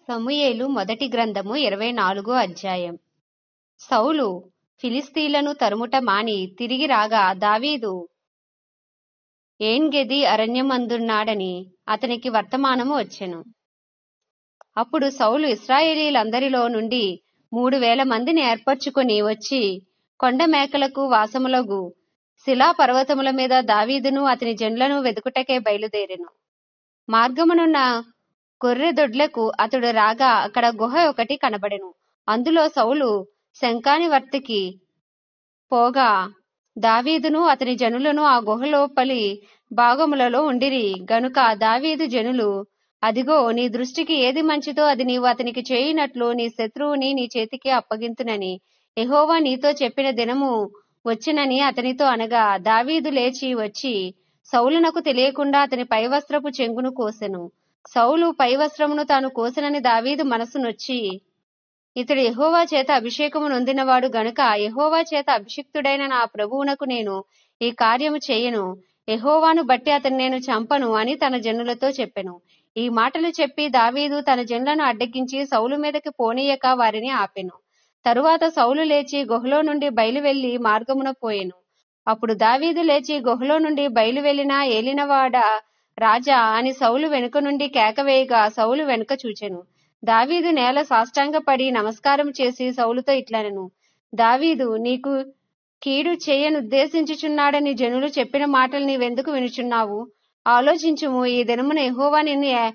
సమూయేలు మొదటి గ్రంథము ఇరవై నాలుగో అధ్యాయం సౌలు ఫిలిస్తీన్లను తరుముట మాని తిరిగి రాగా దావీదు ఏన్గెది అరణ్యమందున్నాడని అతనికి వర్తమానము వచ్చెను అప్పుడు సౌలు ఇశ్రాయేలీలందరిలో నుండి మూడు వేల మందిని ఏర్పరచుకొని వచ్చి కొండ మేకలకు వాసములగు శిలా పర్వతముల మీద దావీదును అతని జనులను వెదుకుటకే బయలుదేరెను మార్గమునున్న గొర్రె దొడ్లకు అతడు రాగా అక్కడ గుహ ఒకటి కనబడెను అందులో సౌలు శంకాని వర్తికి పోగా దావీదును అతని జనులను ఆ గుహలోపలి భాగములలో ఉండిరి గనుక దావీదు జనులు అదిగో నీ దృష్టికి ఏది మంచిదో అది నీవు అతనికి చేయునట్లు నీ శత్రువుని నీ చేతికి అప్పగింతునని యెహోవా నీతో చెప్పిన దినము వచ్చినని అతనితో అనగా దావీదు లేచి వచ్చి సౌలునకు తెలియకుండా అతని పైవస్త్రపు చెంగును కోసెను సౌలు పైవస్త్రమును తాను కోసెనని దావీదు మనసు నొచ్చి ఇతడు యెహోవా చేత అభిషేకము నొందినవాడు గనుక యెహోవా చేత అభిషిక్తుడైన నా ప్రభువునకు నేను ఈ కార్యము చేయను యెహోవాను బట్టి అతను నేను చంపను అని తన జనులతో చెప్పెను ఈ మాటలు చెప్పి దావీదు తన జనులను అడ్డగించి సౌలు మీదకి పోనీయక వారిని ఆపెను తరువాత సౌలు లేచి గుహలో నుండి బయలు వెళ్లి మార్గమున పోయెను అప్పుడు దావీదు లేచి గుహలో నుండి బయలు వెళ్లిన ఏలినవాడ రాజా అని సౌలు వెనుక నుండి కేకవేయగా సౌలు వెనుక చూచెను దావీదు నేల సాష్టాంగపడి నమస్కారం చేసి సౌలుతో ఇట్లనెను దావీదు నీకు కీడు చేయనుద్దేశించుచున్నాడని జనులు చెప్పిన మాటలు నీవెందుకు వినుచున్నావు ఆలోచించుము ఈ దినమున యెహోవా నిన్ను ఏ-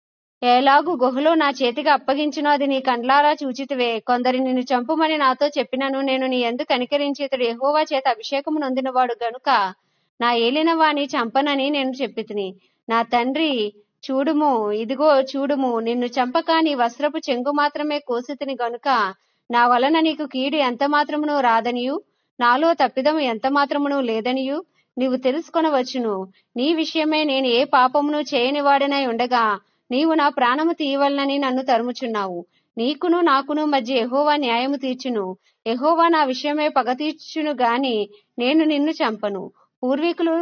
ఏలాగు గుహలో నా చేతికి అప్పగించునో అది నీ కండ్లారా చూచితివే కొందరు నిన్ను చంపుమని నాతో చెప్పినను నేను నీ ఎందుకు కనికరించి ఇతడు యెహోవా చేత అభిషేకము నొందినవాడు గనుక నా ఏలిన వాని చంపనని నేను చెప్పితిని నా తండ్రి చూడుము ఇదిగో చూడుము నిన్ను చంపక నీ వస్త్రపు చెంగు మాత్రమే కోసితిని గనుక నా వలన నీకు కీడు ఎంత మాత్రమును రాదనియు నాలో తప్పిదము ఎంత మాత్రమును లేదనియు నీవు తెలుసుకొనవచ్చును నీ విషయమే నేను ఏ పాపమును చేయని వాడనై ఉండగా నీవు నా ప్రాణము తీయవలనని నన్ను తరుముచున్నావు నీకును నాకును మధ్య యెహోవా న్యాయము తీర్చును యెహోవా నా విషయమే పగ తీర్చును గాని నేను నిన్ను చంపను పూర్వీకులు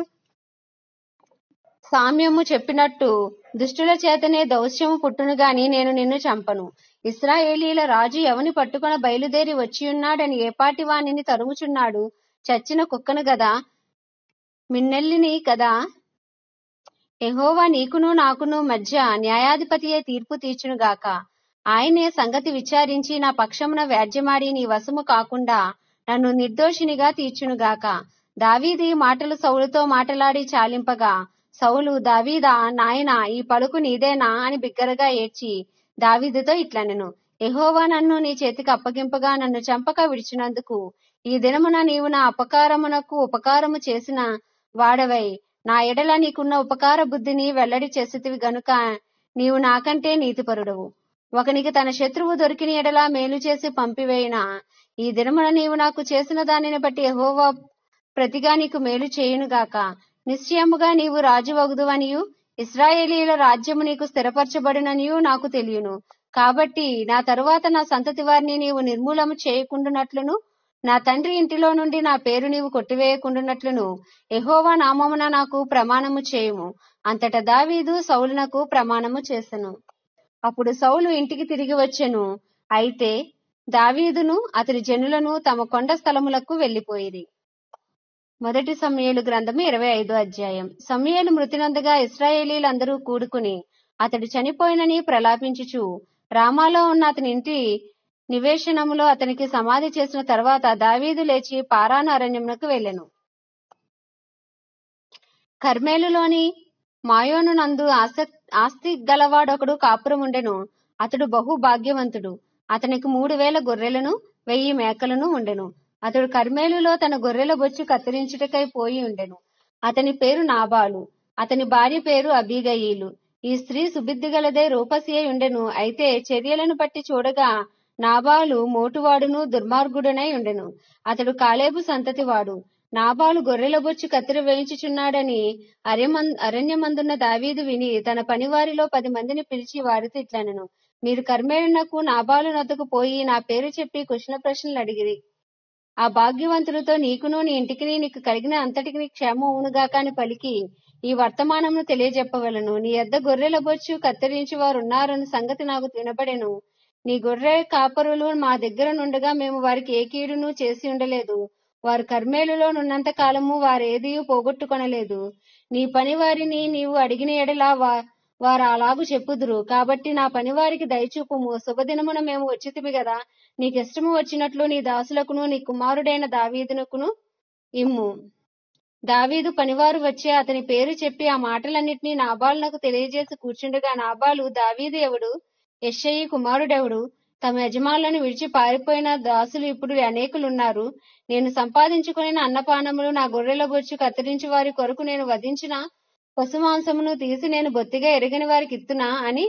సామ్యము చెప్పినట్టు దుష్టుల చేతనే దౌశ్యము పుట్టును గాని నేను నిన్ను చంపను ఇస్రాయేలీల రాజు ఎవని పట్టుకొన బయలుదేరి వచ్చియున్నాడని ఏపాటి వానిని తరుముచున్నాడు చచ్చిన కుక్కను గదా మిన్నెల్లిని కదా యెహోవా నీకును నాకును మధ్య న్యాయాధిపతియే తీర్పు తీర్చునుగాక ఆయనే సంగతి విచారించి నా పక్షమున వ్యాజ్యమాడి నీ వశము కాకుండా నన్ను నిర్దోషినిగా తీర్చునుగాక దావీది మాటలు సౌలుతో మాటలాడి చాలింపగా సౌలు దావీదా నాయనా ఈ పలుకు నీదేనా అని బిగ్గరగా ఏడ్చి దావీదుతో ఇట్లనెను యెహోవా నన్ను నీ చేతికి అప్పగింపగా నన్ను చంపక విడిచినందుకు ఈ దినమున నీవు నా అపకారమునకు ఉపకారము చేసిన వాడవై నా ఎడల నీకున్న ఉపకార బుద్ధిని వెల్లడి చేసితివి గనుక నీవు నాకంటే నీతిపరుడవు ఒకనికి తన శత్రువు దొరికిన ఎడల మేలు చేసి పంపివేయిన ఈ దినమున నీవు నాకు చేసిన దానిని బట్టి యెహోవా ప్రతిగా నీకు మేలు చేయునుగాక నిశ్చయముగా నీవు రాజు వగుదువనియు ఇస్రాయేలీల రాజ్యము నీకు స్థిరపరచబడిననియు నాకు తెలియను కాబట్టి నా తరువాత నా సంతతి వారిని నీవు నిర్మూలము చేయకుండునట్లును నా తండ్రి ఇంటిలో నుండి నా పేరు నీవు కొట్టివేయకుండునట్లును యెహోవా నామమున నాకు ప్రమాణము చేయుము అంతట దావీదు సౌలునకు ప్రమాణము చేసెను అప్పుడు సౌలు ఇంటికి తిరిగి వచ్చెను అయితే దావీదును అతని జనులను తమ కొండ స్థలములకు వెళ్లిపోయిరి మొదటి సమయలు గ్రంథము ఇరవై ఐదో అధ్యాయం సమయలు మృతినందుగా ఇస్రాయేలీలందరూ కూడుకుని అతడు చనిపోయినని ప్రలాపించుచు రామాలో ఉన్న అతని ఇంటి నివేశనములో అతనికి సమాధి చేసిన తర్వాత దావీదు లేచి పారాను అరణ్యమునకు వెళ్ళెను కర్మేలులోని మాయోను నందు ఆసక్ ఆస్తి గలవాడొకడు కాపురముండెను అతడు బహు భాగ్యవంతుడు అతనికి మూడు వేల గొర్రెలను వెయ్యి మేకలను ఉండెను అతడు కర్మేలులో తన గొర్రెల బొచ్చు కత్తిరించుటకై పోయి ఉండెను అతని పేరు నాబాలు అతని భార్య పేరు అబీగయీలు ఈ స్త్రీ సుబుద్ధి గలదే రూపసి అయి ఉండెను అయితే చర్యలను బట్టి చూడగా నాబాలు మోటువాడును దుర్మార్గుడనై ఉండెను అతడు కాలేబు సంతతివాడు నాబాలు గొర్రెల బొచ్చు కత్తిరి వేయించుచున్నాడని అరణ్యమం- అరణ్యమందున్న దావీదు విని తన పనివారిలో పది మందిని పిలిచి వారితో ఇట్లనెను మీరు కర్మేలునకు నాబాలు నద్దకు పోయి నా పేరు చెప్పి కుశల ప్రశ్నలు అడిగిరి ఆ భాగ్యవంతులతో నీకును నీ ఇంటికి నీకు కలిగిన అంతటికి క్షేమం అవునుగాక అని పలికి ఈ వర్తమానమును తెలియజెప్పవలను నీ యొద్ద గొర్రెల బొచ్చు కత్తిరించి వారు ఉన్నారన్న సంగతి నాకు వినబడెను నీ గొర్రె కాపరులు మా దగ్గర నుండగా మేము వారికి ఏ కీడును చేసి ఉండలేదు వారు కర్మేలులో నున్నంత కాలము వారేదీ పోగొట్టుకొనలేదు నీ పని వారిని నీవు అడిగిన ఎడలా వా- వారు అలాగు చెప్పుదురు కాబట్టి నా పనివారికి దయచూపుము శుభదినమున మేము వచ్చితిమి గదా నీకిష్టము వచ్చినట్లు నీ దాసులకును నీ కుమారుడైన దావీదునకును ఇమ్ము దావీదు పనివారు వచ్చి అతని పేరు చెప్పి ఆ మాటలన్నిటినీ నాబాలునకు తెలియజేసి కూర్చుండగా నాబాలు దావీదు ఎవడు యెషయి కుమారుడెవడు తమ యజమానులను విడిచి పారిపోయిన దాసులు ఇప్పుడు అనేకులున్నారు నేను సంపాదించుకుని అన్నపానములు నా గొర్రెల బొచ్చు కత్తిరించి వారి కొరకు నేను వధించిన పశుమాంసమును తీసి నేను బొత్తిగా ఎరగని వారికి ఇత్తునా అని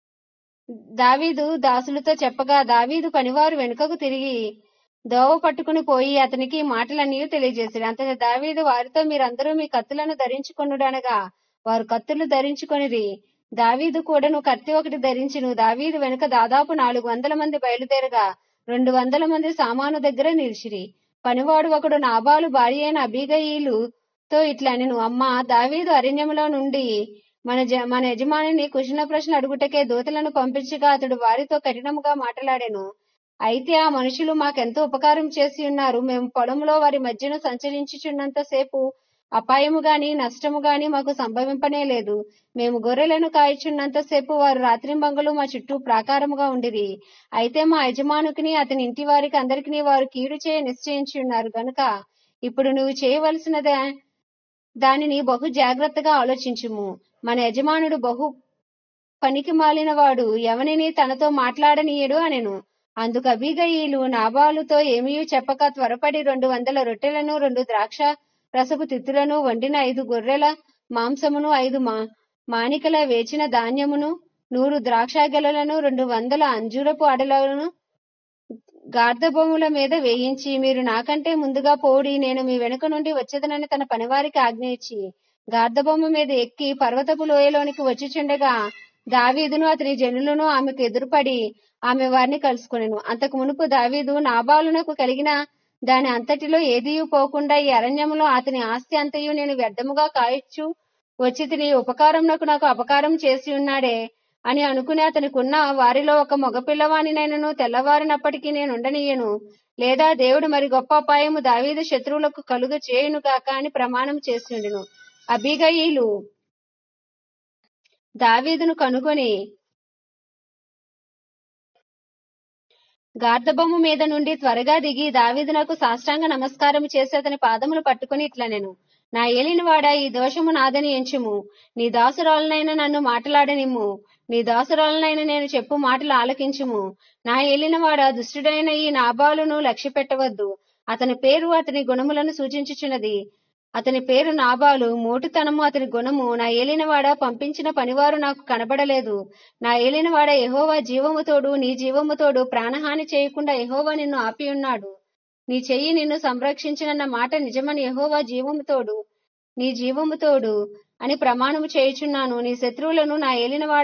దావీదు దాసులతో చెప్పగా దావీదు పనివారు వెనుకకు తిరిగి దోవ పట్టుకుని పోయి అతనికి ఈ మాటలన్నీ తెలియజేశాడు అంతటి దావీదు వారితో మీరందరూ మీ కత్తులను ధరించుకొనుడనగా వారు కత్తులు ధరించుకొనిరి దావీదు కూడాను కత్తి ఒకటి ధరించును దావీదు వెనుక దాదాపు నాలుగు వందల మంది బయలుదేరగా రెండు వందల మంది సామాను దగ్గర నిలిచిరి పనివాడు ఒకడు నాబాలు భార్య అయిన అబీగయీలు తో ఇట్లనెను అమ్మా దావీదు అరణ్యములో నుండి మన జ- మన యజమానిని కుశల ప్రశ్న అడుగుటకే దూతలను పంపించగా అతడు వారితో కఠినముగా మాట్లాడాను అయితే ఆ మనుషులు మాకెంతో ఉపకారం చేసి ఉన్నారు మేము పొలంలో వారి మధ్యన సంచరించుచున్నంత సేపు అపాయము గాని నష్టము గాని మాకు సంభవింపనే లేదు మేము గొర్రెలను కాయచున్నంత సేపు వారు రాత్రింబంగలు మా చుట్టూ ప్రాకారముగా ఉండిరి అయితే మా యజమానుకిని అతని ఇంటి వారికి అందరికీ వారు కీడు చేయ నిశ్చయించి ఉన్నారు గనుక ఇప్పుడు నువ్వు చేయవలసిన దా- దానిని బహు జాగ్రత్తగా ఆలోచించుము మన యజమానుడు బహు పనికి మాలిన వాడు ఎవనిని తనతో మాట్లాడనీయడు అనెను అందుకు అబీగయీలు నాబాలుతో ఏమీ చెప్పక త్వరపడి రెండు వందల రొట్టెలను రెండు ద్రాక్ష రసపు తిత్తులను వండిన ఐదు గొర్రెల మాంసమును ఐదు మా మానికల వేచిన ధాన్యమును నూరు ద్రాక్ష గెలలను రెండు వందల అంజూరపు అడలను గార్ధభూముల మీద వేయించి మీరు నాకంటే ముందుగా పోడి నేను మీ వెనుక నుండి వచ్చేదనని తన పనివారికి ఆజ్ఞ ఇచ్చి గార్ధబొమ్మ మీద ఎక్కి పర్వతపు లోయలోనికి వచ్చిచుండగా దావీదును అతని జనులను ఆమెకు ఎదురుపడి ఆమె వారిని కలుసుకొనెను అంతకు మునుపు దావీదు నాబాలునకు కలిగిన దాని అంతటిలో ఏదీయూ పోకుండా ఈ అరణ్యములో అతని ఆస్తి అంతయు నేను వ్యర్థముగా కాయొచ్చు వచ్చి తిని ఉపకారమునకు నాకు అపకారం చేసి ఉన్నాడే అని అనుకుని అతనికున్న వారిలో ఒక మగపిల్లవానినైనను తెల్లవారినప్పటికీ నేను ఉండనీయను లేదా దేవుడు మరి గొప్ప అపాయము దావీదు శత్రువులకు కలుగ చేయును గాక అని ప్రమాణం చేసిండును అబిగయీలు దావీదును కనుగొని గార్ధబొమ్మ మీద నుండి త్వరగా దిగి దావీదునకు సాష్టాంగ నమస్కారం చేసి అతని పాదములు పట్టుకుని ఇట్లా నేను నా ఏలినవాడా ఈ దోషము నాదని ఎంచుము నీ దాసురాలనైనా నన్ను మాట్లాడనిమ్ము నీ దాసురాలనైనా నేను చెప్పు మాటలు ఆలకించుము నా ఏలినవాడా దుష్టుడైన ఈ నాబాలును లక్ష్య పెట్టవద్దు అతని పేరు అతని గుణములను సూచించుచున్నది అతని పేరు నాబాలు మోటుతనము అతని గుణము నా ఏలినవాడ పంపించిన పనివారు నాకు కనబడలేదు నా ఏలినవాడ యెహోవా జీవముతోడు నీ జీవముతోడు ప్రాణహాని చేయకుండా యెహోవా నిన్ను ఆపి ఉన్నాడు నీ చెయ్యి నిన్ను సంరక్షించినన్న మాట నిజమని యెహోవా జీవముతోడు నీ జీవముతోడు అని ప్రమాణము చేయుచున్నాను నీ శత్రువులను నా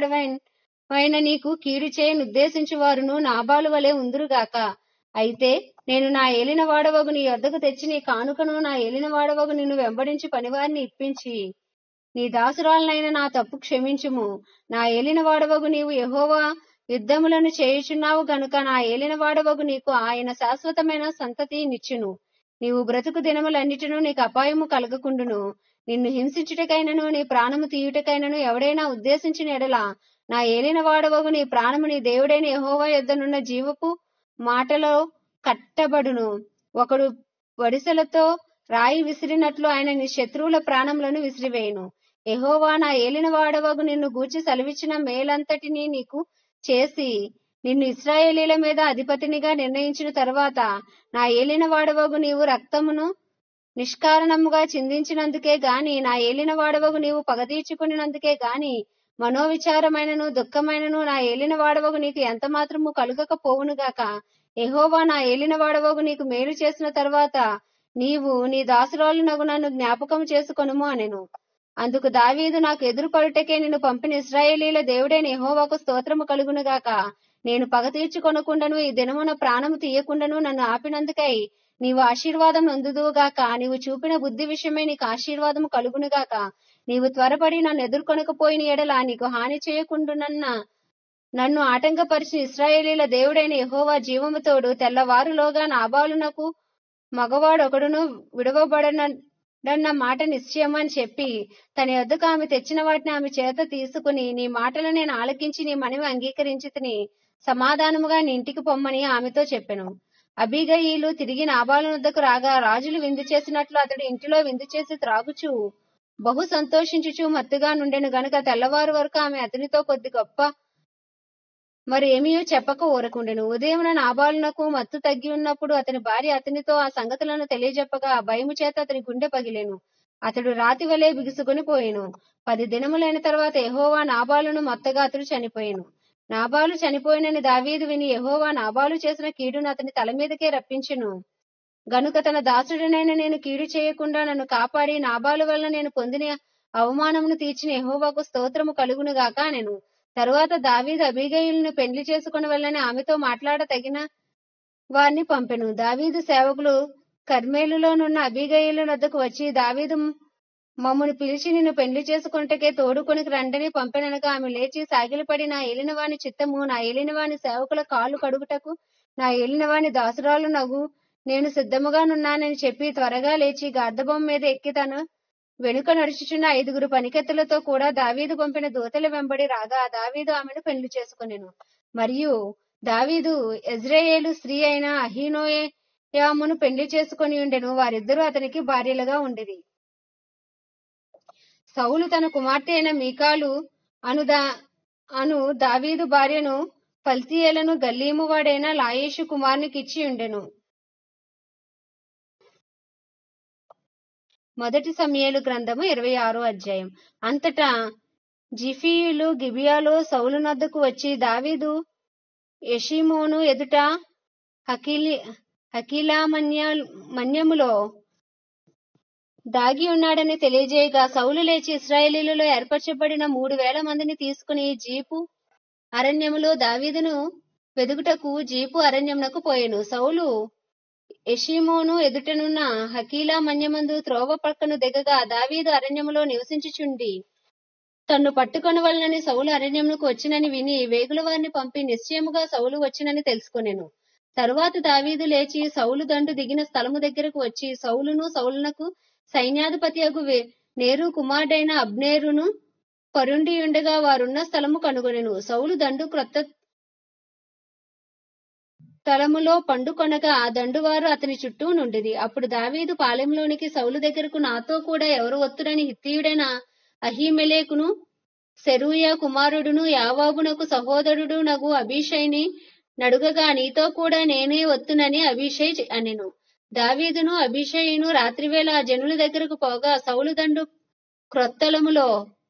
ఏలినవాడవైన నీకు కీడు చేయనుద్దేశించు వారును నాబాలు వలె ఉందురుగాక అయితే నేను నా ఏలిన వాడవగు నీ వద్దకు తెచ్చి నీ కానుకను నా ఏలిన వాడవగు నిన్ను వెంబడించి పనివారిని ఇప్పించి నీ దాసురాలనైన నా తప్పు క్షమించుము నా ఏలిన వాడవగు నీవు యెహోవా యుద్ధములను చేయుచున్నావు గనుక నా ఏలిన వాడవగు నీకు ఆయన శాశ్వతమైన సంతతి నిచ్చును నీవు బ్రతుకు దినములన్నిటినూ నీకు అపాయము కలగకుండును నిన్ను హింసించుటకైనను నీ ప్రాణము తీయుటకైనను ఎవడైనా ఉద్దేశించిన ఎడల నా ఏలిన వాడవగు నీ ప్రాణము నీ దేవుడైన యెహోవా యొద్దనున్న జీవపు మాటలో కట్టబడును ఒకడు వడిసెలతో రాయి విసిరినట్లు ఆయన నీ శత్రువుల ప్రాణములను విసిరివేయును యెహోవా నా ఏలిన వాడవగు నిన్ను గూర్చి సెలవిచ్చిన మేలంతటినీ నీకు చేసి నిన్ను ఇస్రాయేలీల మీద అధిపతినిగా నిర్ణయించిన తరువాత నా ఏలిన వాడవగు నీవు రక్తమును నిష్కారణముగా చిందించినందుకే గాని నా ఏలిన వాడవగు నీవు పగదీర్చుకునినందుకే గాని మనోవిచారమైనను దుఃఖమైనను నా ఏలిన వాడవగు నీకు ఎంత మాత్రము కలుగకపోవునుగాక యెహోవా నా ఏలిన వాడవగు నీకు మేలు చేసిన తరువాత నీవు నీ దాసురాలునగు నన్ను జ్ఞాపకం చేసుకొనుము అనెను అందుకు దావీదు నాకు ఎదురుపడుటకే నిన్ను పంపిన ఇస్రాయేలీల దేవుడైన యెహోవాకు స్తోత్రము కలుగునుగాక నేను పగ తీర్చుకొనకుండాను ఈ దినమున ప్రాణము తీయకుండాను నన్ను ఆపినందుకై నీవు ఆశీర్వాదం నొందుదువుగాక నీవు చూపిన బుద్ధి విషయమై నీకు ఆశీర్వాదము కలుగునుగాక నీవు త్వరపడి నన్ను ఎదుర్కొనకపోయిన ఎడల నీకు హాని చేయకుండునన్న నన్ను ఆటంకపరిచిన ఇస్రాయేలీల దేవుడైన యెహోవా జీవముతోడు తెల్లవారులోగా నాబాలునకు మగవాడొకడును విడవబడనన్న మాట నిశ్చయమని చెప్పి తన యొద్దకు ఆమె తెచ్చిన వాటిని ఆమె చేత తీసుకుని నీ మాటలు నేను ఆలకించి నీ మనవి అంగీకరించి తిని సమాధానముగా నీ ఇంటికి పొమ్మని ఆమెతో చెప్పెను అబిగయీలు తిరిగి నాబాలు వద్దకు రాగా రాజులు విందు చేసినట్లు అతడు ఇంటిలో విందు చేసి త్రాగుచు బహు సంతోషించుచు మత్తుగా నుండెను గనుక తెల్లవారు వరకు ఆమె అతనితో కొద్ది గొప్ప మరి ఏమీయో చెప్పక ఊరకుండెను ఉదయమున నాబాలునకు మత్తు తగ్గి ఉన్నప్పుడు అతని భార్య అతనితో ఆ సంగతులను తెలియజెప్పగా భయము చేత అతని గుండె పగిలెను అతడు రాతి వలె బిగుసుకుని పోయెను పది దినములైన తర్వాత యెహోవా నాబాలును మొత్తగా అతడు చనిపోయెను నాబాలు చనిపోయినని దావీదు విని యెహోవా నాబాలు చేసిన కీడును అతని తల మీదకే రప్పించెను గనుక తన దాసుడనైన నేను కీడు చేయకుండా నన్ను కాపాడి నాబాలు వలన నేను పొందిన అవమానమును తీర్చిన యెహోవాకు స్తోత్రము కలుగును గాక నేను తరువాత దావీదు అబీగయిలను పెండ్లి చేసుకుని వెళ్ళని ఆమెతో మాట్లాడ తగిన వారిని పంపెను దావీదు సేవకులు కర్మేలులోనున్న అబీగయిల వద్దకు వచ్చి దావీదు మమ్మను పిలిచి నిన్ను పెళ్లి చేసుకుంటకే తోడుకొనికి రండని పంపెననగా ఆమె లేచి సాగిలపడి నా ఏలినవాని చిత్తము నా ఏలినవాని సేవకుల కాళ్ళు కడుగుటకు నా ఏలినవాని దాసురాలు నగు నేను సిద్ధముగానున్నానని చెప్పి త్వరగా లేచి గర్ధబొమ్మ మీద ఎక్కి తన వెనుక నడుచుచున్న ఐదుగురు పనికెత్తులతో కూడా దావీదు పంపిన దూతల వెంబడి రాగా దావీదు ఆమెను పెళ్లి చేసుకునెను మరియు దావీదు ఎజ్రాయేలు స్త్రీ అయిన అహీనోయామును పెళ్లి చేసుకొని ఉండెను వారిద్దరూ అతనికి భార్యలుగా ఉండేది సౌలు తన కుమార్తె అయిన మీకాలు అను దా అను దావీదు భార్యను పల్తీయేలను గల్లీము వాడైన లాయేషు కుమారునికి ఇచ్చి ఉండెను మొదటి సమయాలు గ్రంథము ఇరవై ఆరో అధ్యాయం అంతటా జిఫీయులు గిబియాలో సౌలు నద్దకు వచ్చి దావీదు యషిమోను ఎదుట హకీలి హకీలా మన్య మన్యములో దాగి ఉన్నాడని తెలియజేయగా సౌలు లేచి ఇస్రాయేలీలలో ఏర్పరచబడిన మూడు వేల మందిని తీసుకుని జీపు అరణ్యములో దావీదును వెదుగుటకు జీపు అరణ్యమునకు పోయెను సౌలు ఎషిమోను ఎదుటనున్న హకీలా మన్యమందు త్రోవ పక్కను దిగగా దావీదు అరణ్యములో నివసించుచుండి తన్ను పట్టుకొని వలనని సౌలు అరణ్యమునకు వచ్చినని విని వేగుల వారిని పంపి నిశ్చయముగా సౌలు వచ్చినని తెలుసుకొనెను తరువాత దావీదు లేచి సౌలు దండు దిగిన స్థలము దగ్గరకు వచ్చి సౌలును సౌలునకు సైన్యాధిపతి అగు నేరు కుమారుడైన అబ్నేరును పరుండి ఉండగా వారున్న స్థలము కనుగొనెను సౌలు దండు క్రొత్త స్థలములో పండుకొనగా ఆ దండువారు అతని చుట్టూ నుండిది అప్పుడు దావీదు పాలెంలోనికి సౌలు దగ్గరకు నాతో కూడా ఎవరు వత్తుడని హిత్తీయుడైన అహీమెలేకును సెరూయ కుమారుడును యావాబునకు సహోదరుడు నగు అభిషైని నడుగగా నీతో కూడా నేనే వత్తునని అభిషయ్ అనెను దావీదును అభిషయును రాత్రివేళ ఆ జనుల దగ్గరకు పోగా సౌలు దండు క్రొత్తలములో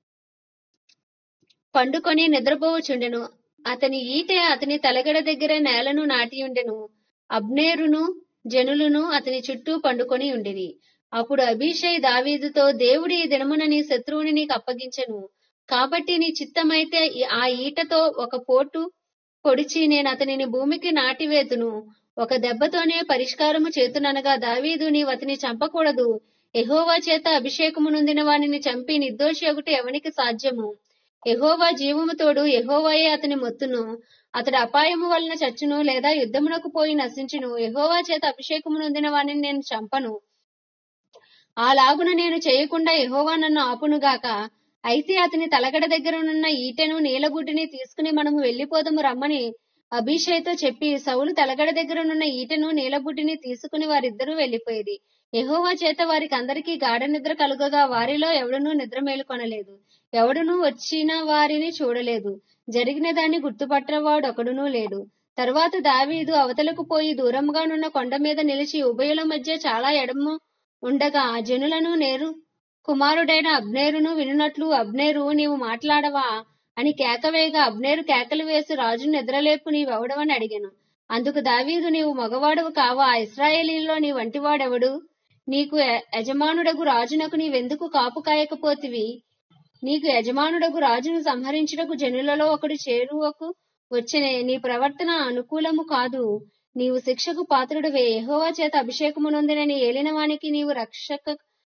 పండుకొని నిద్రపోవచుండెను అతని ఈటె అతని తలగడ దగ్గర నేలను నాటియుండెను అబ్నేరును జనులను అతని చుట్టూ పండుకొని ఉండిరి అప్పుడు అభిషయ్ దావీదుతో దేవుడి ఈ దినమున నీ శత్రువుని నీకు అప్పగించెను కాబట్టి నీ చిత్తమైతే ఈ- ఆ ఈటతో ఒక పోటు పొడిచి నేను అతనిని భూమికి నాటివేతును ఒక దెబ్బతోనే పరిష్కారము చేతుననగా దావీదు నీవు అతని చంపకూడదు ఎహోవా చేత అభిషేకము నొందిన వానిని చంపి నిర్దోషి ఒకటి ఎవనికి సాధ్యము ఎహోవా జీవము తోడు ఎహోవాయే అతని మొత్తును అతడు అపాయము వలన చచ్చును లేదా యుద్ధమునకు పోయి నశించును ఎహోవా చేత అభిషేకము నొందిన వానిని నేను చంపను అలాగున నేను చేయకుండా యెహోవా నన్ను ఆపునుగాక అయితే అతని తలగడ దగ్గరనున్న ఈటెను నీలగుడ్డిని తీసుకుని మనము వెళ్లిపోదము రమ్మని అభిషేతో చెప్పి సౌలు తలగడ దగ్గరనున్న ఈటెను నీలబుడ్డిని తీసుకుని వారిద్దరూ వెళ్లిపోయేది యెహోవా చేత వారికి అందరికీ గాఢ నిద్ర కలుగగా వారిలో ఎవడునూ నిద్ర మేలుకొనలేదు ఎవడునూ వచ్చిన వారిని చూడలేదు జరిగిన దాన్ని గుర్తుపట్టవాడు ఒకడునూ లేడు తరువాత దావీదు అవతలకు పోయి దూరంగానున్న కొండ మీద నిలిచి ఉభయుల మధ్య చాలా ఎడము ఉండగా ఆ జనులను నేరు కుమారుడైన అబ్నేరును వినున్నట్లు అబ్నేరు నీవు మాట్లాడవా అని కేకవేగా అబ్నేరు కేకలు వేసి రాజును నిద్రలేపు నీవెవడవని అడిగాను అందుకు దావీదు నీవు మగవాడవు కావా ఇస్రాయేలీలో నీ వంటివాడెవడు నీకు య- యజమానుడగు రాజునకు నీవెందుకు కాపు కాయకపోతివి నీకు యజమానుడగు రాజును సంహరించుటకు జనులలో ఒకడు చేరువకు వచ్చినే నీ ప్రవర్తన అనుకూలము కాదు నీవు శిక్షకు పాత్రుడివే యెహోవా చేత అభిషేకము నొందిన నీ ఏలిన వానికి నీవు రక్షక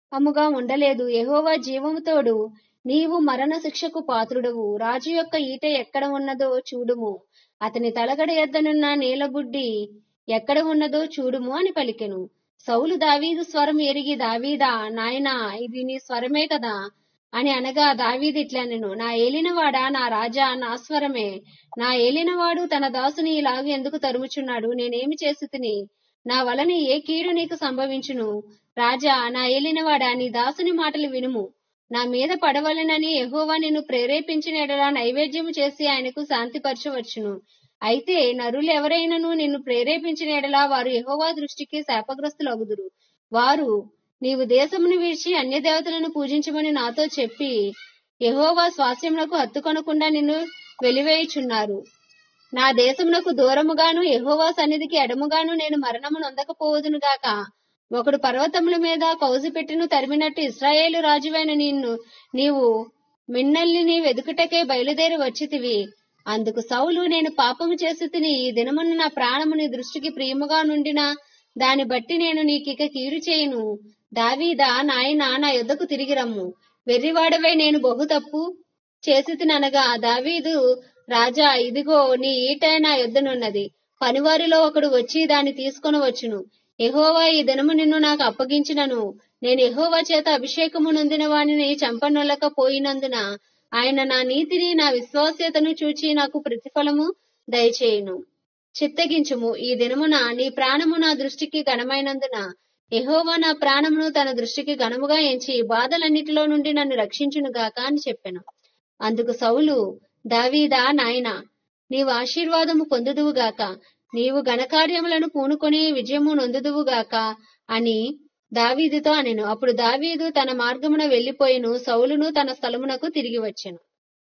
అముగా ఉండలేదు యెహోవా జీవముతోడు నీవు మరణ శిక్షకు పాత్రుడవు రాజు యొక్క ఈట ఎక్కడ ఉన్నదో చూడుము అతని తలగడ ఎద్దనున్న నీలబుడ్డి ఎక్కడ ఉన్నదో చూడుము అని పలికెను సౌలు దావీదు స్వరం ఎరిగి దావీదా నాయనా ఇది నీ స్వరమే కదా అని అనగా దావీదు ఇట్లనెను నా ఏలినవాడా నా రాజా నా స్వరమే నా ఏలినవాడు తన దాసుని ఇలాగ ఎందుకు తరుముచున్నాడు నేనేమి చేసి తిని నా వలన ఏ కీడు నీకు సంభవించును రాజా నా ఏలినవాడా నీ దాసుని మాటలు వినుము నా మీద పడవలెనని యెహోవా నిన్ను ప్రేరేపించిన ఎడలా నైవేద్యము చేసి ఆయనకు శాంతిపరచవచ్చును అయితే నరులు ఎవరైనను నిన్ను ప్రేరేపించిన ఎడలా వారు యెహోవా దృష్టికి శాపగ్రస్తులగుదురు వారు నీవు దేశమును విడిచి అన్య దేవతలను పూజించమని నాతో చెప్పి యెహోవా స్వాస్యమునకు హత్తుకొనకుండా నిన్ను వెలివేయుచున్నారు నా దేశమునకు దూరముగాను యెహోవా సన్నిధికి ఎడముగాను నేను మరణము నొందకపోవదును గాక ఒకడు పర్వతముల మీద కౌజుపెట్టును తరిమినట్టు ఇస్రాయేలు రాజువైన నిన్ను నీవు మిన్నల్లిని వెదుకుటకే బయలుదేరి వచ్చితివి అందుకు సౌలు నేను పాపము చేసి తిని ఈ దినమున నా ప్రాణము నీ దృష్టికి ప్రియముగా నుండిన దాన్ని బట్టి నేను నీకిక కీడు చేయను దావీదా నాయనా నా యొద్దకు తిరిగి రమ్ము వెర్రివాడవై నేను బహు తప్పు చేసి తిననగా దావీదు రాజా ఇదిగో నీ ఈట నా యొద్దనున్నది పనివారిలో ఒకడు వచ్చి దాన్ని తీసుకొని వచ్చును యెహోవా ఈ దినము నిన్ను నాకు అప్పగించినను నేను యెహోవా చేత అభిషేకము నొందిన వానిని చంపనొల్లక పోయినందున ఆయన నా నీతిని నా విశ్వాస్యతను చూచి నాకు ప్రతిఫలము దయచేయును చిత్తగించుము ఈ దినమున నీ ప్రాణము నా దృష్టికి ఘనమైనందున యెహోవా నా ప్రాణమును తన దృష్టికి ఘనముగా ఎంచి బాధలన్నిటిలో నుండి నన్ను రక్షించును గాక అని చెప్పెను అందుకు సౌలు దావీదా నాయనా నీవు ఆశీర్వాదము పొందుదువు గాక నీవు ఘనకార్యములను పూనుకొని విజయము నొందుదువు గాక అని దావీదుతో అనెను అప్పుడు దావీదు తన మార్గమున వెళ్లిపోయిను సౌలును తన స్థలమునకు తిరిగి వచ్చెను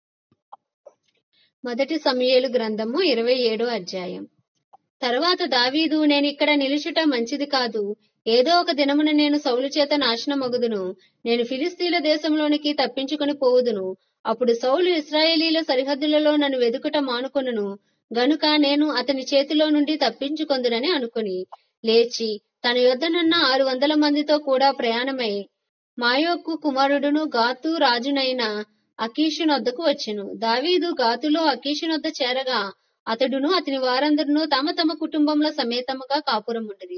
మొదటి సమయేలు గ్రంథము ఇరవై ఏడో అధ్యాయం తరువాత దావీదు నేను ఇక్కడ నిలుచుట మంచిది కాదు ఏదో ఒక దినమున నేను సౌలు చేత నాశనమగుదును నేను ఫిలిస్తీన్ల దేశంలోనికి తప్పించుకొని పోవుదును అప్పుడు సౌలు ఇస్రాయేలీల సరిహద్దులలో నన్ను వెదుకుట మానుకొనును గనుక నేను అతని చేతిలో నుండి తప్పించుకొందునని అనుకుని లేచి తన యొద్దనున్న ఆరు వందల మందితో కూడా ప్రయాణమై మాయోకు కుమారుడును గాతు రాజునైన అకీషునొద్దకు వచ్చెను దావీదు గాతులో అకీషునొద్ద చేరగా అతడును అతని వారందరును తమ తమ కుటుంబముల సమేతముగా కాపురముండిరి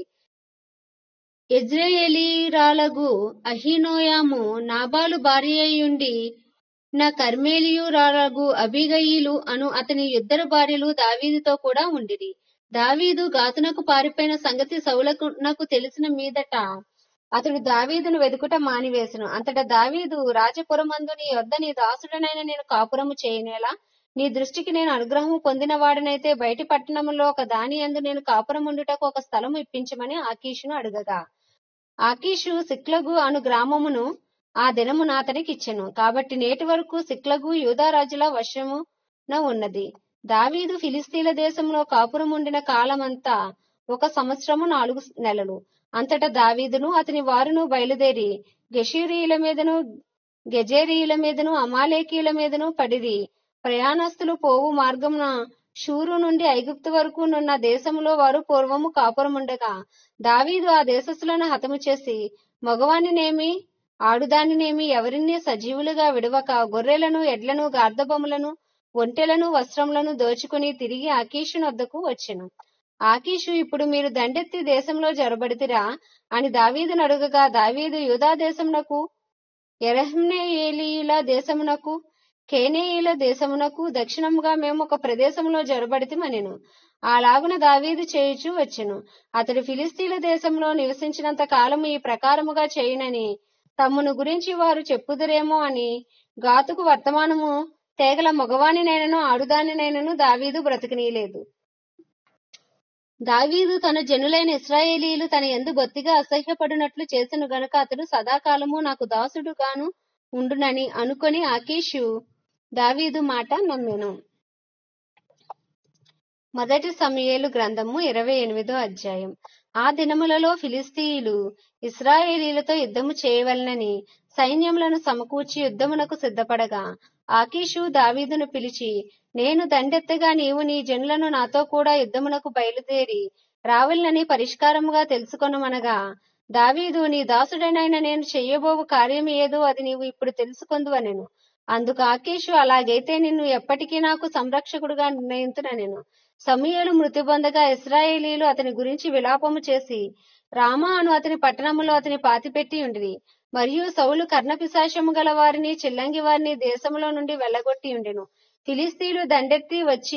ఇజ్రాయేలీరాలగు అహినోయాము నాబాలు భార్యయుండి నా కర్మేలియురాలగు అబిగయిలు అను అతని ఇద్దరు భార్యలు దావీదుతో కూడా ఉండిరి దావీదు గాతునకు పారిపోయిన సంగతి సౌలకు తెలిసిన మీదట అతడు దావీదును వెదుకుట మానివేసెను అంతటా దావీదు రాజపురమందు నీ వద్ద నీ దాసుడనైన నేను కాపురము చేయనేలా నీ దృష్టికి నేను అనుగ్రహము పొందిన వాడనైతే బయటి పట్టణములో ఒక దాని యందు నేను కాపురముండుటకు ఒక స్థలము ఇప్పించమని ఆకీషును అడుగగా ఆకీషు సిక్లగు అను గ్రామమును ఆ దినమున అతనికి ఇచ్చెను కాబట్టి నేటి వరకు సిక్లగు యూదారాజుల వశమున ఉన్నది దావీదు ఫిలిస్తీన్ల దేశంలో కాపురముండిన కాలమంతా ఒక సంవత్సరము నాలుగు నెలలు అంతటా దావీదును అతని వారును బయలుదేరి గెషీరీయుల మీదను గెజేరీయుల మీదను అమాలేకీయుల మీదను పడిరి ప్రయాణస్తులు పోవు మార్గమున షూరు నుండి ఐగుప్తు వరకు నున్న దేశములో వారు పూర్వము కాపురముండగా దావీదు ఆ దేశస్థులను హతము చేసి మగవానినేమి ఆడుదానినేమి ఎవరిని సజీవులుగా విడవక గొర్రెలను ఎడ్లను గార్ధబొమ్మలను ఒంటెలను వస్త్రములను దోచుకుని తిరిగి ఆకీషునొద్దకు వచ్చెను ఆకీషు ఇప్పుడు మీరు దండెత్తి దేశంలో జొరబడితిరా అని దావీదును అడుగగా దావీదు యూదా దేశమునకు ఎరహ్మేయేలీయుల దేశమునకు కేనేయుల దేశమునకు దక్షిణముగా మేము ఒక ప్రదేశంలో జొరబడితిమనెను అలాగున దావీదు చేయుచు వచ్చెను అతడు ఫిలిస్తీన్ల దేశంలో నివసించినంత కాలము ఈ ప్రకారముగా చేయునని తమ్మును గురించి వారు చెప్పుదురేమో అని గాతుకు వర్తమానము తేగల మగవానినైనను ఆడుదానినైనను దావీదు బ్రతకనీయలేదు దావీదు తన జనులైన ఇస్రాయేలీలు తన ఎందు బొత్తిగా అసహ్యపడినట్లు చేసిన గనుక అతడు సదాకాలము నాకు దాసుడుగాను ఉండునని అనుకొని ఆకీషు దావీదు మాట నమ్మెను మొదటి సమయేలు గ్రంథము ఇరవై ఎనిమిదో అధ్యాయం ఆ దినములలో ఫిలిస్తీయులు ఇస్రాయేలీలతో యుద్ధము చేయవలనని సైన్యములను సమకూర్చి యుద్ధమునకు సిద్ధపడగా ఆకీషు దావీదును పిలిచి నేను దండెత్తగా నీవు నీ జనులను నాతో కూడా యుద్ధమునకు బయలుదేరి రావాలని పరిష్కారముగా తెలుసుకొనుమనగా దావీదు నీ దాసుడనైన నేను చెయ్యబోవు కార్యం ఏదో అది నీవు ఇప్పుడు తెలుసుకొందువనెను అందుకు ఆకీషు అలాగైతే నిన్ను ఎప్పటికీ నాకు సంరక్షకుడుగా నిర్ణయించున నేను సమూయేలు మృతి పొందగా ఇస్రాయేలీలు అతని గురించి విలాపము చేసి రామా అను అతని పట్టణములో అతని పాతిపెట్టి ఉండిరి మరియు సౌలు కర్ణపిశాచము గల వారిని చిల్లంగి వారిని దేశములో నుండి వెళ్ళగొట్టి ఉండెను ఫిలిస్తీన్లు దండెత్తి వచ్చి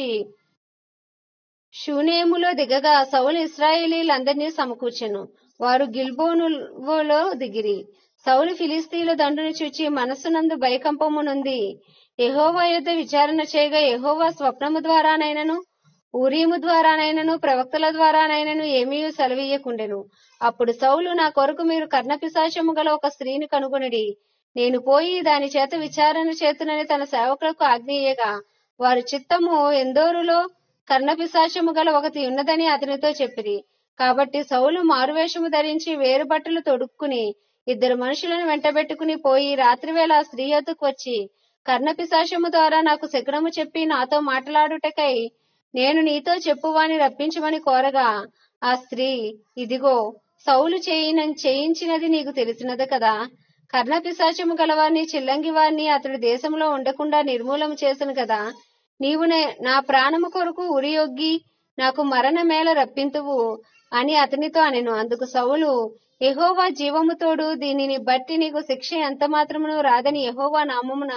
షూనేములో దిగగా సౌలు ఇస్రాయేలీలందరినీ సమకూర్చెను వారు గిల్బోనులో దిగిరి సౌలు ఫిలిస్తీన్ల దండును చూచి మనస్సునందు భయకంపము నుండి యెహోవా యుద్ధ విచారణ చేయగా యెహోవా స్వప్నము ద్వారానైనను ఊరీము ద్వారానైనను ప్రవక్తల ద్వారానైనను ఏమీ సెలవీయకుండెను అప్పుడు సౌలు నా కొరకు మీరు కర్ణపిశాచము గల ఒక స్త్రీని కనుగొనిడి నేను పోయి దాని చేత విచారణ చేతునని తన సేవకులకు ఆజ్ఞేయగా వారి చిత్తము ఎందోరులో కర్ణపిశాచము గల ఒకటి ఉన్నదని అతనితో చెప్పిరి కాబట్టి సౌలు మారువేషము ధరించి వేరు బట్టలు తొడుక్కుని ఇద్దరు మనుషులను వెంటబెట్టుకుని పోయి రాత్రివేళ ఆ స్త్రీ యొద్దకు వచ్చి కర్ణపిశాచము ద్వారా నాకు శకునము చెప్పి నాతో మాట్లాడుటకై నేను నీతో చెప్పువాని రప్పించమని కోరగా ఆ స్త్రీ ఇదిగో సౌలు చేయిన చేయించినది నీకు తెలిసినది కదా కర్ణపిశాచము గలవారిని చిల్లంగి వారిని అతడు దేశంలో ఉండకుండా నిర్మూలన చేసను కదా నీవు నే- నా ప్రాణము కొరకు ఉరియొగ్గి నాకు మరణ మేళ రప్పింతువు అని అతనితో అనెను అందుకు సౌలు యెహోవా జీవము తోడు దీనిని బట్టి నీకు శిక్ష ఎంత మాత్రమును రాదని యెహోవా నామమున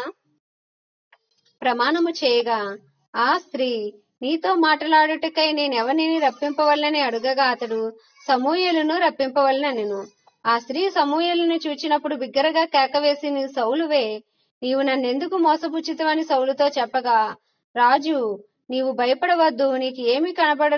ప్రమాణము చేయగా ఆ స్త్రీ నీతో మాట్లాడుటకై నేనెవరిని రప్పింపవల్లని అడుగగా అతడు సమూయేలును రప్పింపవలనెను ఆ స్త్రీ సమూయేలును చూచినప్పుడు బిగ్గరగా కేకవేసి నీవు సౌలువే నీవు నన్నెందుకు మోసపుచ్చితవని సౌలుతో చెప్పగా రాజు నీవు భయపడవద్దు నీకు ఏమి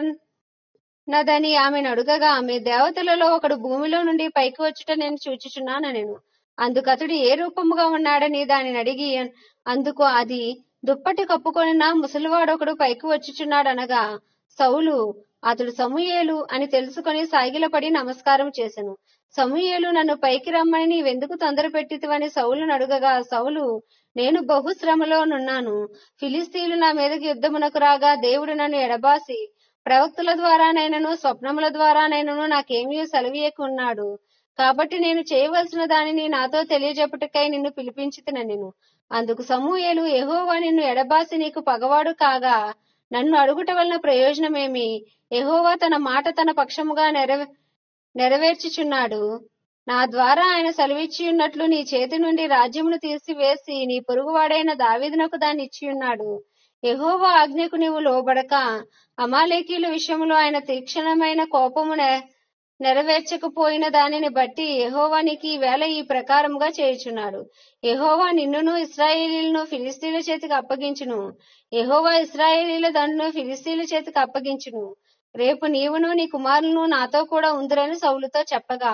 కనబడనదని ఆమెను అడుగగా ఆమె దేవతలలో ఒకడు భూమిలో నుండి పైకి వచ్చుట నేను చూచుచున్నాను నేను అందుకతడు ఏ రూపముగా ఉన్నాడని దానిని అడిగి అందుకు అది దుప్పటి కప్పుకొనిన ముసలివాడొకడు పైకి వచ్చుచున్నాడనగా సౌలు అతడు సమూయేలు అని తెలుసుకొని సాగిలపడి నమస్కారం చేసెను సమూయేలు నన్ను పైకి రమ్మని నీవెందుకు తొందర పెట్టితివని సౌలును అడుగగా సౌలు నేను బహుశ్రమలో నున్నాను ఫిలిస్తీన్లు నా మీదకి యుద్ధమునకు రాగా దేవుడు నన్ను ఎడబాసి ప్రవక్తల ద్వారానైనను స్వప్నముల ద్వారానైనను నాకేమీ సెలవీయకున్నాడు కాబట్టి నేను చేయవలసిన దానిని నాతో తెలియజెప్పుటకై నిన్ను పిలిపించితిన నేను అందుకు సమూయేలు యెహోవా నిన్ను ఎడబాసి నీకు పగవాడు కాగా నన్ను అడుగుట వలన ప్రయోజనమేమి యెహోవా తన మాట తన పక్షముగా నెరవే నెరవేర్చుచున్నాడు నా ద్వారా ఆయన సెలవిచ్చి ఉన్నట్లు నీ చేతి నుండి రాజ్యమును తీసివేసి నీ పొరుగువాడైన దావీదునకు దాన్ని ఇచ్చి ఉన్నాడు యెహోవా ఆజ్ఞకు నీవు లోబడక అమాలేకీల విషయంలో ఆయన తీక్షణమైన కోపము నె- నెరవేర్చకపోయిన దానిని బట్టి యెహోవా నీకు ఈ వేళ ఈ ప్రకారముగా చేయుచున్నాడు యెహోవా నిన్నును ఇస్రాయేలీలను ఫిలిస్తీన్ల చేతికి అప్పగించును యెహోవా ఇస్రాయేలీల దండును ఫిలిస్తీన్ల చేతికి అప్పగించును రేపు నీవును నీ కుమారులను నాతో కూడా ఉందిరని సౌలుతో చెప్పగా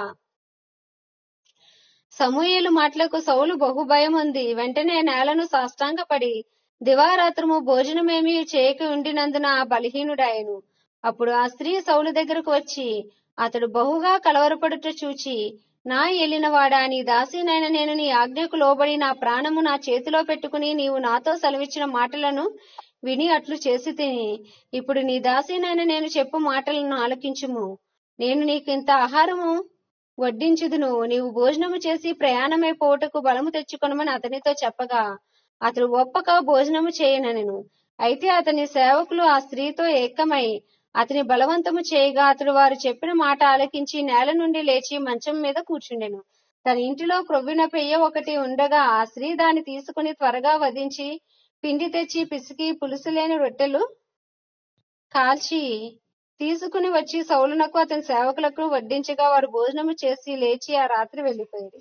సమూయేలు మాటలకు సౌలు బహు భయం ఉంది వెంటనే నేలను సాష్టాంగపడి దివారాత్రము భోజనమేమీ చేయక ఉండినందున ఆ బలహీనుడాయను అప్పుడు ఆ స్త్రీ సౌలు దగ్గరకు వచ్చి అతడు బహుగా కలవరపడుట చూచి నా ఏలినవాడా నీ దాసీనైన నేను నీ ఆజ్ఞకు లోబడి నా ప్రాణము నా చేతిలో పెట్టుకుని నీవు నాతో సెలవిచ్చిన మాటలను విని అట్లు చేసి తిని ఇప్పుడు నీ దాసీనైన నేను చెప్పు మాటలను ఆలకించుము నేను నీకు ఇంత ఆహారము వడ్డించుదును నీవు భోజనము చేసి ప్రయాణమైపోవుటకు బలము తెచ్చుకొనమని అతనితో చెప్పగా అతడు ఒప్పక భోజనము చేయనెను అయితే అతని సేవకులు ఆ స్త్రీతో ఏకమై అతని బలవంతము చేయగా అతడు వారు చెప్పిన మాట ఆలకించి నేల నుండి లేచి మంచం మీద కూర్చుండెను తన ఇంటిలో క్రొవ్విన పెయ్య ఒకటి ఉండగా ఆ స్త్రీ దాన్ని తీసుకుని త్వరగా వధించి పిండి తెచ్చి పిసికి పులుసు లేని రొట్టెలు కాల్చి తీసుకుని వచ్చి సౌలునకు అతని సేవకులకు వడ్డించగా వారు భోజనము చేసి లేచి ఆ రాత్రి వెళ్లిపోయారు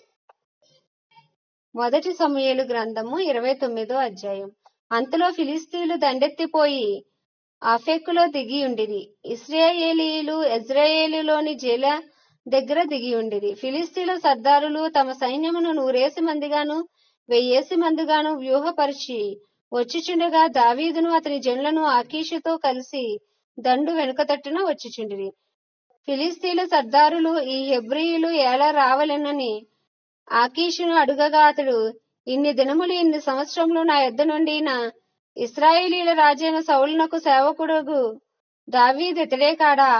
మొదటి సమూయేలు గ్రంథము ఇరవై తొమ్మిదో అధ్యాయం అంతలో ఫిలిస్తీన్లు దండెత్తిపోయి ఆఫెక్కులో దిగి ఉండిరి ఇస్రాయేలీలు ఇజ్రాయేలులోని జేల దగ్గర దిగి ఉండిరి ఫిలిస్తీన్ల సర్దారులు తమ సైన్యమును నూరేసి మందిగాను వెయ్యేసి మందిగాను వ్యూహపరిచి వచ్చిచుండగా దావీదును అతని జనులను ఆకీషుతో కలిసి దండు వెనుకతట్టున వచ్చిచుండిరి ఫిలిస్తీన్ల సర్దారులు ఈ హెబ్రీయులు ఎలా రావలెనని ఆకీషును అడుగగా అతడు ఇన్ని దినములు ఇన్ని సంవత్సరములు నా యొద్ద నుండి నా ఇస్రాయేలీల రాజైన సౌలునకు సేవకుడుగు దావీదు ఇతడే కాడా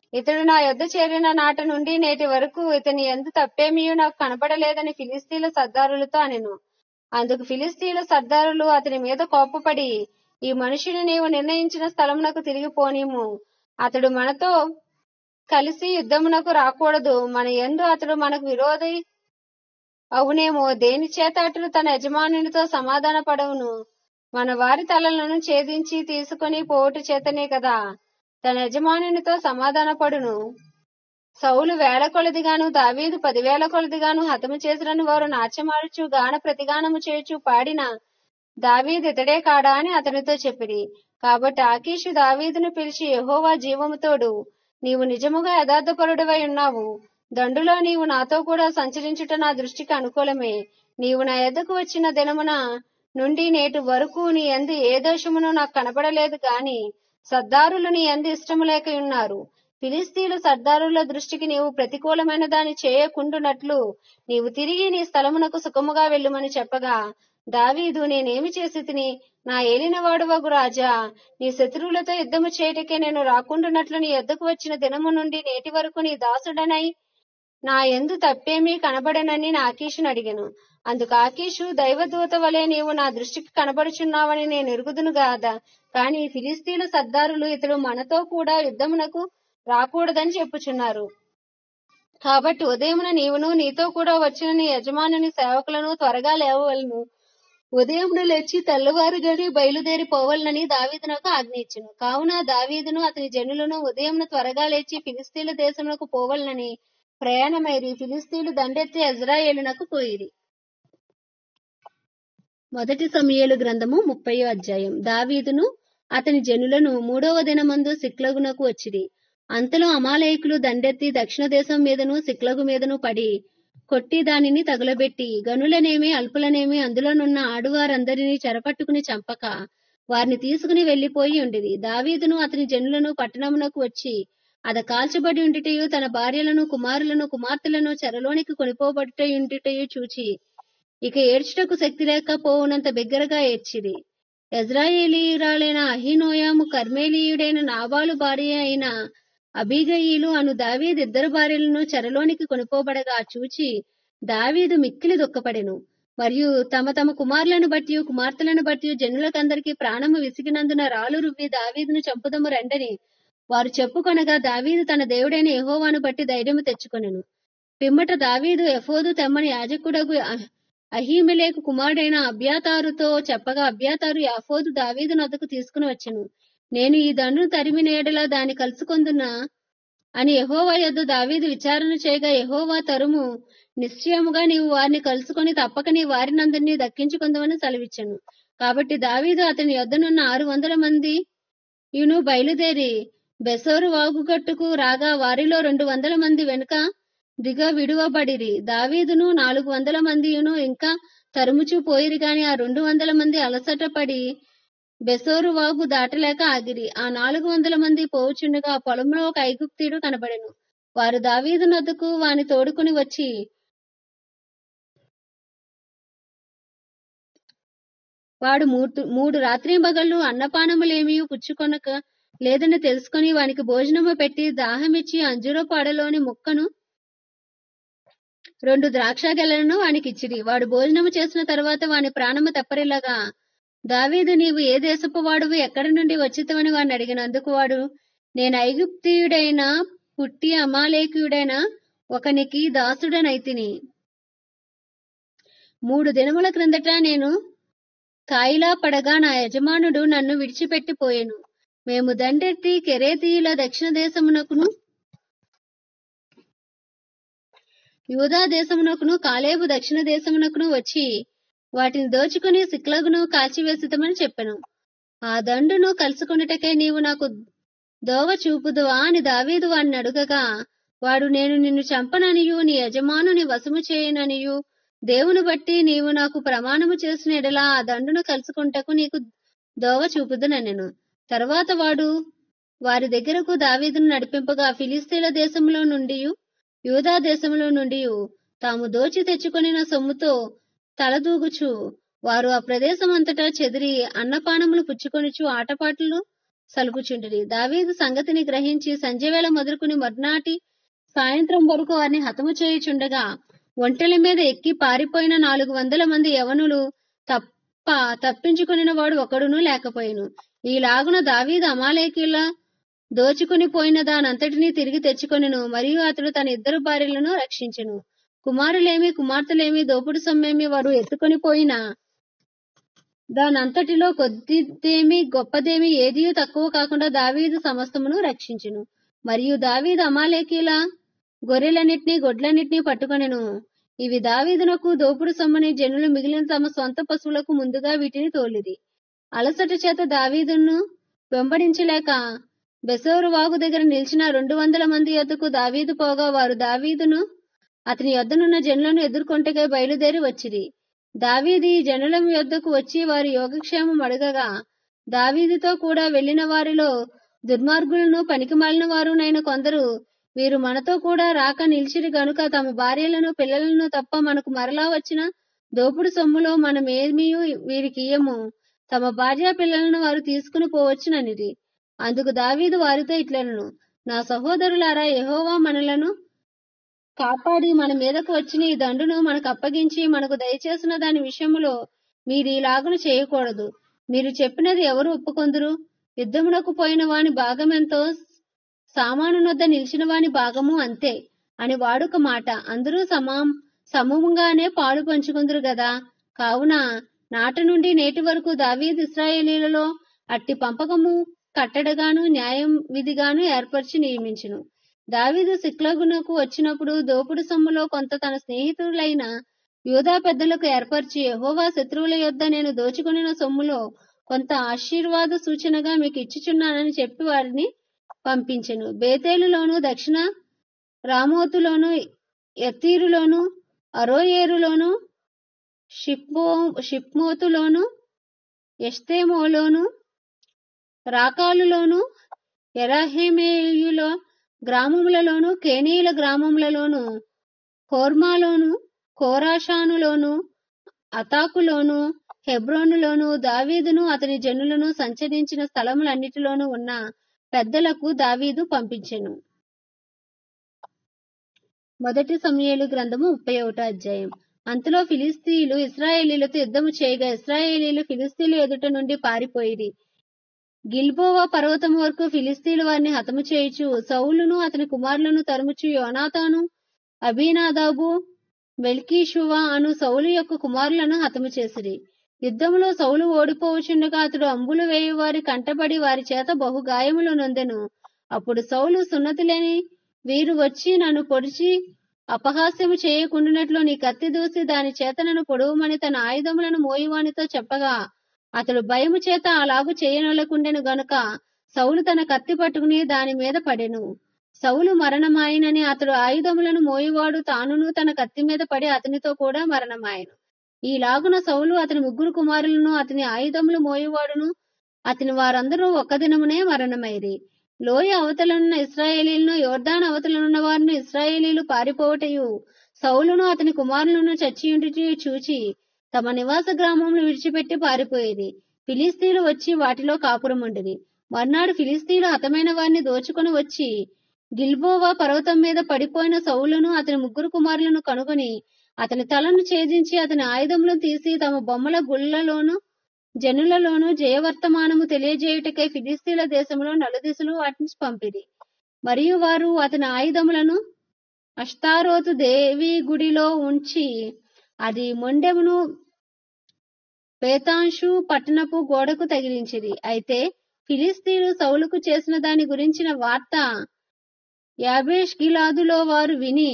ఇతడు నా యొద్ద చేరిన నాట నుండి నేటి వరకు ఇతని ఎందు తప్పేమీ నాకు కనపడలేదని ఫిలిస్తీన్ల సర్దారులతో అనెను అందుకు ఫిలిస్తీన్ల సర్దారులు అతని మీద కోపపడి ఈ మనుషుని నీవు నిర్ణయించిన స్థలమునకు తిరిగి పోనీము అతడు మనతో కలిసి యుద్ధమునకు రాకూడదు మన ఎందు అతడు మనకు విరోధి అవునేమో దేని చేత అతడు తన యజమానునితో సమాధాన పడవును మన వారి తలలను ఛేదించి తీసుకొని పోవుట చేతనే కదా తన యజమానునితో సమాధాన పడును సౌలు వేల కొలదిగాను దావీదు పదివేల కొలదిగాను హతము చేసినని వారు నాట్యమాడుచు గాన ప్రతిగానము చేయుచు పాడిన దావీదు ఇతడే కాడా అని అతనితో చెప్పిరి కాబట్టి ఆకీషు దావీదును పిలిచి యెహోవా జీవముతోడు నీవు నిజముగా యథార్థపరుడవై ఉన్నావు దండులో నీవు నాతో కూడా సంచరించుట నా దృష్టికి అనుకూలమే నీవు నా ఎద్దకు వచ్చిన దినమున నుండి నేటి వరకు నీ ఎందు ఏ దోషమును నాకు కనబడలేదు గాని సర్దారులు నీ ఎందు ఇష్టము లేక ఉన్నారు ఫిలిస్తీన్ల సర్దారుల దృష్టికి నీవు ప్రతికూలమైన దాన్ని చేయకుండునట్లు నీవు తిరిగి నీ స్థలమునకు సుఖముగా వెళ్ళుమని చెప్పగా దావీదు నేనేమి చేసి తిని నా ఏలినవాడు వగు రాజా నీ శత్రువులతో యుద్ధము చేయటకే నేను రాకుండునట్లు నీ ఎద్దకు వచ్చిన దినము నుండి నేటి వరకు నీ దాసుడనై నా ఎందు తప్పేమీ కనబడనని నా ఆకీషును అడిగాను అందుకు ఆకీషు దైవదూత వలె నీవు నా దృష్టికి కనబడుచున్నావని నేను ఎరుగుదును గాదా కాని ఫిలిస్తీన్ల సర్దారులు ఇతడు మనతో కూడా యుద్ధమునకు రాకూడదని చెప్పుచున్నారు కాబట్టి ఉదయమున నీవును నీతో కూడా వచ్చిన నీ యజమానుని సేవకులను త్వరగా లేవవలను ఉదయమున లేచి తెల్లవారుగానే బయలుదేరి పోవాలని దావీదునకు ఆజ్ఞయించును కావున దావీదును అతని జనులను ఉదయమున త్వరగా లేచి ఫిలిస్తీన్ల దేశమునకు పోవాలని ప్రయాణమైరి ఫిలిస్తీన్లు దండెత్తి ఇజ్రాయేలునకు పోయిరి మొదటి సమయలు గ్రంథము ముప్పై అధ్యాయం దావీదును అతని జనులను మూడవ దినమందు సిక్లగునకు వచ్చిరి అంతలో అమాలయకులు దండెత్తి దక్షిణ దేశం మీదను సిక్లగు మీదను పడి కొట్టి దానిని తగులబెట్టి గనులనేమి అల్పులనేమి అందులోనున్న ఆడువారందరినీ చెరపట్టుకుని చంపక వారిని తీసుకుని వెళ్లిపోయి ఉండిరి దావీదును అతని జనులను పట్టణమునకు వచ్చి అద కాల్చబడి ఉండిటయు తన భార్యలను కుమారులను కుమార్తెలను చెరలోనికి కొనిపోబడుటయుండిటయు చూచి ఇక ఏడ్చుటకు శక్తి లేకపోవునంత బిగ్గరగా ఏడ్చిరి ఎజ్రాయేలీయురాలైన అహినోయాము కర్మేలీయుడైన నాబాలు భార్య అయిన అబీగయీలు అను దావీదు ఇద్దరు భార్యలను చెరలోనికి కొనుకోబడగా చూచి దావీదు మిక్కిలి దుఃఖపడెను మరియు తమ తమ కుమారులను బట్టి కుమార్తెలను బట్టి జనులకందరికీ ప్రాణము విసిగినందున రాళ్ళు రువ్వి దావీదును చంపుదము రండని వారు చెప్పుకొనగా దావీదు తన దేవుడైన యెహోవాను బట్టి ధైర్యము తెచ్చుకొనెను పిమ్మట దావీదు ఎఫోదు తెమ్మని యాజకుడగు అహ్- అహీమెలేకు కుమారుడైన అబ్యాతారుతో చెప్పగా అబ్యాతారు యాఫోదు దావీదు నద్దకు తీసుకుని వచ్చెను నేను ఈ దండును తరిమిన ఎడల దాన్ని కలుసుకొందునా అని యెహోవా యొద్ద దావీదు విచారణ చేయగా యెహోవా తరుము నిశ్చయముగా నీవు వారిని కలుసుకొని తప్పక నీ వారినందరినీ దక్కించుకుందామని సెలవిచ్చాను కాబట్టి దావీదు అతని యొద్దనున్న ఆరు వందల మంది ఈయను బయలుదేరి బెసోరు వాగుగట్టుకు రాగా వారిలో రెండు వందల మంది వెనుక దిగ విడువబడిరి దావీదును నాలుగు వందల మందియును ఇంకా తరుముచూ పోయిరి గాని ఆ రెండు వందల మంది అలసట పడి బెసోరు వాగు దాటలేక ఆగిరి ఆ నాలుగు వందల మంది పోవుచుండగా ఆ పొలంలో ఒక ఐగుప్తీయుడు కనబడెను వారు దావీదు నద్దకు వాని తోడుకుని వచ్చి వాడు మూడు మూడు రాత్రి పగళ్ళు అన్నపానములేమీ పుచ్చుకొనక లేదని తెలుసుకొని వానికి భోజనము పెట్టి దాహమిచ్చి అంజూర పాడలోని ముక్కను రెండు ద్రాక్ష గెలను వానికి ఇచ్చిరి వాడు భోజనము చేసిన తర్వాత వాని ప్రాణము తెప్పరిల్లగా దావీదు నీవు ఏ దేశపు వాడువు ఎక్కడి నుండి వచ్చితవని వాడిని అడిగినందుకు వాడు నేను ఐగుప్తియుడైన పుట్టి అమాలేకుయుడైన ఒకనికి దాసుడనైతిని మూడు దినముల క్రిందట నేను కాయిలా పడగా నా యజమానుడు నన్ను విడిచిపెట్టి పోయెను మేము దండెత్తి కెరేతీయుల దక్షిణ దేశమునకును యూదా దేశమునకును కాలేబు దక్షిణ దేశమునకును వచ్చి వాటిని దోచుకుని సిక్లగును కాల్చివేసితమని చెప్పెను ఆ దండును కలుసుకొనుటకై నీవు నాకు దోవ చూపుదువా అని దావీదు వాడిని అడుగగా వాడు నేను నిన్ను చంపననియు నీ యజమానుని వశము చేయననియు దేవుని బట్టి నీవు నాకు ప్రమాణము చేసిన ఎడలా ఆ దండును కలుసుకుంటకు నీకు దోవ చూపుదునెను తర్వాత వాడు వారి దగ్గరకు దావీదును నడిపింపగా ఫిలిస్తీన్ల దేశంలో నుండి యూదా దేశంలో నుండి తాము దోచి తెచ్చుకొనిన సొమ్ముతో తలదూగుచు వారు ఆ ప్రదేశమంతటా చెదిరి అన్నపానములు పుచ్చుకొనుచు ఆటపాటలు సలుపుచుండిరి దావీదు సంగతిని గ్రహించి సంజయవేళ మొదలుకుని మర్నాటి సాయంత్రం వరకు వారిని హతము చేయుచుండగా ఒంటెల మీద ఎక్కి పారిపోయిన నాలుగు వందల మంది యవనులు తప్ప తప్పించుకుని వాడు ఒకడునూ లేకపోయిను ఈలాగున దావీదు అమాలేకీల దోచుకుని పోయిన దానంతటినీ తిరిగి తెచ్చుకొనెను మరియు అతడు తన ఇద్దరు భార్యలను రక్షించెను కుమారులేమి కుమార్తెలేమి దోపుడు సొమ్మేమి వారు ఎత్తుకొని పోయినా దానంతటిలో కొద్దిదేమి గొప్పదేమి ఏదీ తక్కువ కాకుండా దావీదు సమస్తమును రక్షించును మరియు దావీదు అమాలేకీల గొర్రెలన్నిటినీ గొడ్లన్నిటినీ పట్టుకొనెను ఇవి దావీదునకు దోపుడు సొమ్మని జనులు మిగిలిన తమ సొంత పశువులకు ముందుగా వీటిని తోలిది అలసట చేత దావీదును వెంబడించలేక బెసోరు వాగు దగ్గర నిలిచిన రెండు వందల మంది యొద్దకు దావీదు పోగా వారు దావీదును అతని యొద్దనున్న జనులను ఎదుర్కొంటగా బయలుదేరి వచ్చిరి దావీది జనుల యొద్దకు వచ్చి వారి యోగక్షేమం అడగగా దావీదుతో కూడా వెళ్లిన వారిలో దుర్మార్గులను పనికిమాలిన వారునైన కొందరు వీరు మనతో కూడా రాక నిలిచిరి గనుక తమ భార్యలను పిల్లలను తప్ప మనకు మరలా వచ్చిన దోపుడు సొమ్ములో మనమేమీ వీరికి ఇయ్యము తమ భార్య పిల్లలను వారు తీసుకుని పోవచ్చుననిది అందుకు దావీదు వారితో ఇట్లనను నా సహోదరులారా యెహోవా మనలను కాపాడి మన మీదకు వచ్చిన ఈ దండును మనకు అప్పగించి మనకు దయచేసిన దాని విషయములో మీరు ఇలాగున చేయకూడదు మీరు చెప్పినది ఎవరు ఒప్పుకొందురు యుద్ధమునకు పోయిన వాని భాగమెంతో సామాను నొద్ద నిలిచిన వాని భాగము అంతే అని వాడుక మాట అందరూ సమాం సమూహంగానే పాలు పంచుకుందరు గదా కావున నాట నుండి నేటి వరకు దావీద్ ఇస్రాయేలీలలో అట్టి పంపకము కట్టడగాను న్యాయం విధిగాను ఏర్పరిచి నియమించును దావీదు సిక్లగునకు వచ్చినప్పుడు దోపుడు సొమ్ములో కొంత తన స్నేహితులైన యూదా పెద్దలకు ఏర్పరిచి యెహోవా శత్రువుల యొద్ద నేను దోచుకునిన సొమ్ములో కొంత ఆశీర్వాద సూచనగా మీకు ఇచ్చుచున్నానని చెప్పి వారిని పంపించెను బేతేలులోను దక్షిణ రామోతులోను ఎత్తీరులోను అరోయేరులోను షిప్మో షిప్మోతులోను ఎస్తేమోలోను రాకాలులోను ఎరహేమేయులో గ్రామములలోను కేనీయుల గ్రామములలోను హోర్మాలోను కోరాషానులోను అతాకులోను హెబ్రోనులోను దావీదును అతని జనులను సంచరించిన స్థలములన్నిటిలోనూ ఉన్న పెద్దలకు దావీదు పంపించెను మొదటి సమయాలు గ్రంథము ముప్పై ఒకటో అధ్యాయం అంతలో ఫిలిస్తీయులు ఇస్రాయేలీలతో యుద్ధము చేయగా ఇస్రాయేలీలు ఫిలిస్తీన్ల ఎదుట నుండి పారిపోయిరి గిల్బోవా పర్వతం వరకు ఫిలిస్తీన్లు వారిని హతము చేయుచు సౌలును అతని కుమారులను తరుముచు యోనాతాను అబీనాదాబు మెల్కీషువా అను సౌలు యొక్క కుమారులను హతము చేసిరి యుద్ధములో సౌలు ఓడిపోవచుండగా అతడు అంబులు వేయి వారి కంటబడి వారి చేత బహు గాయములు నొందెను అప్పుడు సౌలు సున్నతి లేని వీరు వచ్చి నన్ను పొడిచి అపహాస్యము చేయకుండానట్లు నీ కత్తి దూసి దాని చేత నన్ను పొడవుమని తన ఆయుధములను మోయువానితో చెప్పగా అతడు భయము చేత అలాగు చేయనొలకుండెను గనుక సౌలు తన కత్తి పట్టుకుని దాని మీద పడెను సౌలు మరణమాయనని అతడు ఆయుధములను మోయువాడు తానును తన కత్తి మీద పడి అతనితో కూడా మరణమాయను ఈలాగున సౌలు అతని ముగ్గురు కుమారులను అతని ఆయుధములు మోయువాడును అతని వారందరూ ఒక్క దినమునే మరణమైరి లోయ అవతలనున్న ఇస్రాయేలీలను యోర్దాన్ అవతలనున్న వారిని ఇస్రాయేలీలు పారిపోవటయు సౌలును అతని కుమారులను చచ్చియుంటి చూచి తమ నివాస గ్రామములు విడిచిపెట్టి పారిపోయేది ఫిలిస్తీన్లు వచ్చి వాటిలో కాపురముండిరి మర్నాడు ఫిలిస్తీన్లు హతమైన వారిని దోచుకొని వచ్చి గిల్బోవా పర్వతం మీద పడిపోయిన సౌలును అతని ముగ్గురు కుమారులను కనుగొని అతని తలను ఛేదించి అతని ఆయుధములను తీసి తమ బొమ్మల గుళ్ళలోను జనులలోను జయవర్తమానము తెలియజేయుటకై ఫిలిస్తీన్ల దేశంలో నలుదిశలు వాటిని పంపిరి మరియు వారు అతని ఆయుధములను అష్తారోతు దేవి గుడిలో ఉంచి అది మొండెమును పేతాంషు పట్టణపు గోడకు తగిలించిరి అయితే ఫిలిస్తీన్లు సౌలుకు చేసిన దాని గురించిన వార్త యాబేష్ గిలాదులో వారు విని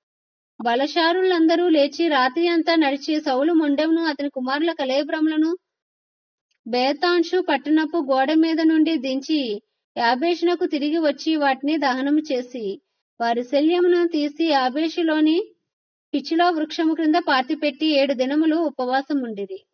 బలశారులందరూ లేచి రాత్రి అంతా నడిచి సౌలు మొండెమును అతని కుమారుల కలేబ్రములను బేతాంషు పట్టణపు గోడ మీద నుండి దించి యాబేషునకు తిరిగి వచ్చి వాటిని దహనము చేసి వారి శల్యమును తీసి యాబేషులోని పిచ్చిలో వృక్షము క్రింద పాతిపెట్టి ఏడు దినములు ఉపవాసం ఉండిరి